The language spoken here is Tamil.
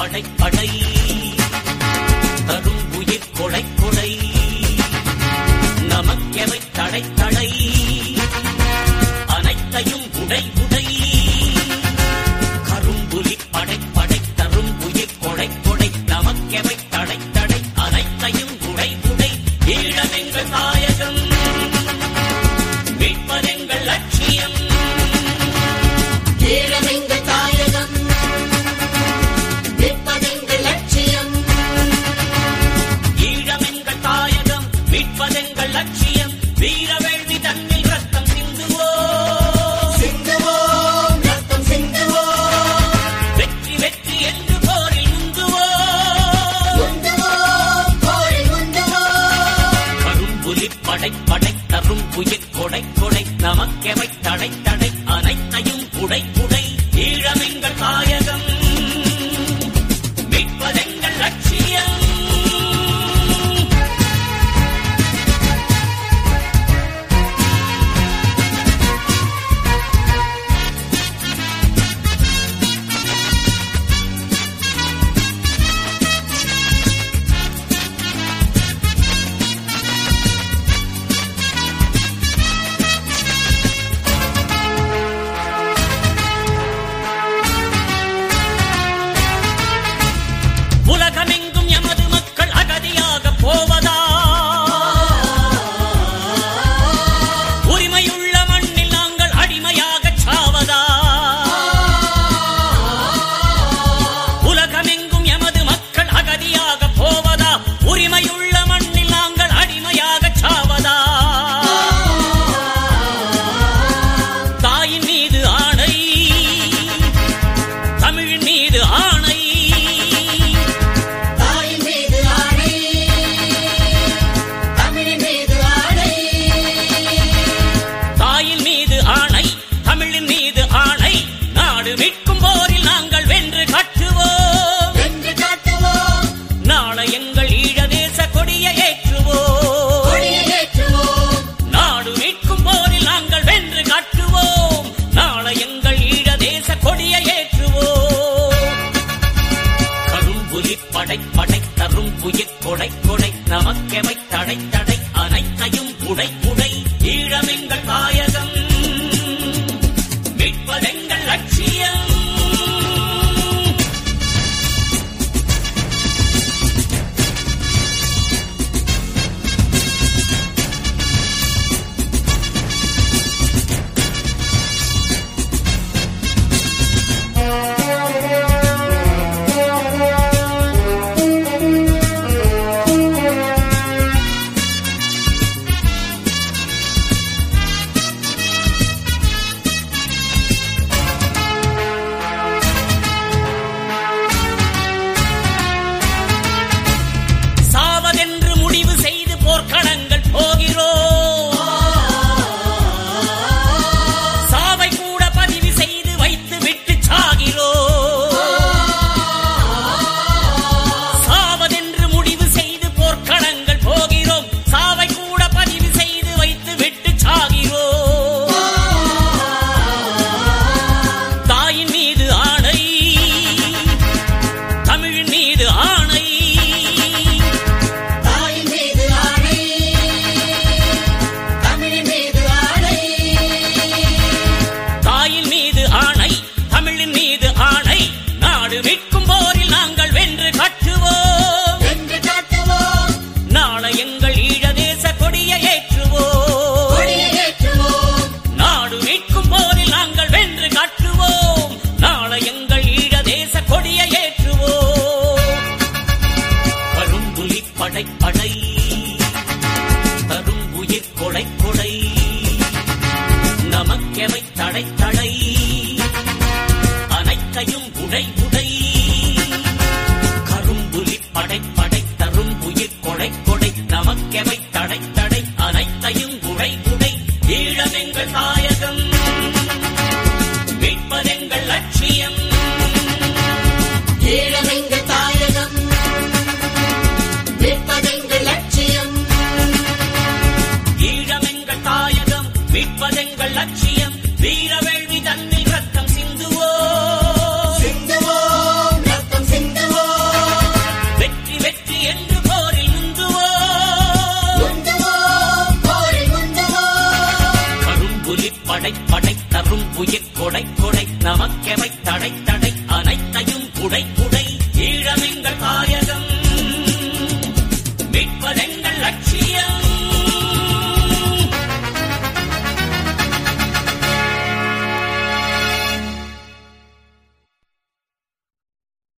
படை படை தரும் உயிர் கொடை கொடை நமக்கெவை தடை தடை அனைத்தையும் உடை உடை கரும்புலி படை படை தரும் உயிர் கொடை கொடை நமக்கெவை தடை தடை அனைத்தையும் உடை உடை ஈழமெங்கள் தாயகம் மீட்பதெங்கள் லட்சியம் ஈழமெங்கள் தாயகம் நிற்பதெங்கள் லட்சியம் ஈழமெங்கள் தாயகம் மீட்பதெங்கள் லட்சியம் வீரவேள்வி தன்னில் ரத்தம் சிந்துவோம் சிந்துவோம் ரத்தம் சிந்துவோம் வெற்றி வெற்றி என்று போரில் முந்துவோம் முந்துவோம் போரில் முந்துவோம் கரும்புலி படை படை தரும் உயிர் கொடை கொடை நமக்கெவை தடை தடை அனைத்தையும் உடை உடை ஈழமெங்கள் தாயகம் மீட்பதெங்கள் லட்சியம் உலகமெங்கும் எமது மக்கள் அகதியாக போவதா உரிமையுள்ள மண்ணில் நாங்கள் அடிமையாகச் சாவதா உலகமெங்கும் எமது மக்கள் அகதியாக போவதா உரிமையுள்ள மண்ணில் நாங்கள் அடிமையாகச் சாவதா தாயின் மீது ஆணை தமிழின் மீது ஆணை தாயின் மீது ஆணை தமிழின் மீது ஆணை தாயின் மீது ஆணை தமிழின் மீது ஆணை நாடு மீட்கும் போரில் நாங்கள் வென்று கட்டுவோம் வென்று காட்டுவோம் நாளை எங்கள் ஈழ தேச கொடியை ஏற்றுவோம் கொடியை ஏற்றுவோம் நாடு மீட்கும் போரில் நாங்கள் வென்று கட்டுவோம் நாளை எங்கள் ஈழ தேச கொடியை ஏற்றுவோம் கரும்புலி படை படை தரும் உயிர் கொடை கொடை நமக்கெவை தடை தடை அனைத்தையும் உடை உடை ஈழமெங்கள் தாயகம் மீட்பதெங்கள் லட்சியம் சாவதென்று முடிவு செய்து போர்க்களங்கள் போகிறோம் சாவை கூட பதிவு செய்து வைத்து விட்டு சாகிறோம் சாவதென்று முடிவு செய்து போர்க்களங்கள் போகிறோம் சாவை கூட பதிவு செய்து வைத்து விட்டு சாகிறோம் தாயின் மீது ஆணை தமிழின் மீது ஆணை தாயின் மீது ஆணை தமிழின் மீது ஆணை தாயின் மீது ஆணை தமிழின் மீது ஆணை நாடு மீட்கும் போரில் நாங்கள் வென்று கட்டுவோம் வென்று காட்டுவோம் நாளை எங்கள் ஈழ தேச கொடியை ஏற்றுவோம் கொடியை ஏற்றுவோம் நாடு மீட்கும் போரில் நாங்கள் வென்று கட்டுவோம் நாளை எங்கள் ஈழ தேச கொடியை ஏற்றுவோம் கரும்புலி படை படை தரும் உயிர் கொடை கொடை நமக்கெவை தடை தடை அனைத்தையும் உடை உடை கரும்புலி படை படை தரும் உயிர் கொடை கொடை நமக்கெவை தடை தடை அனைத்தையும் உடை உடை ஈழமெங்கள் தாயகம் மீட்பதெங்கள் லட்சியம் ஈழமெங்கள் தாயகம் நிற்பதெங்கள் லட்சியம் ஈழமெங்கள் தாயகம் மீட்பதெங்கள் லட்சியம் வீரவேள்வி தன்னில் ரத்தம் சிந்துவோம் சிந்துவோம் எவை தடை தடை அனைத்தையும் குடை குடை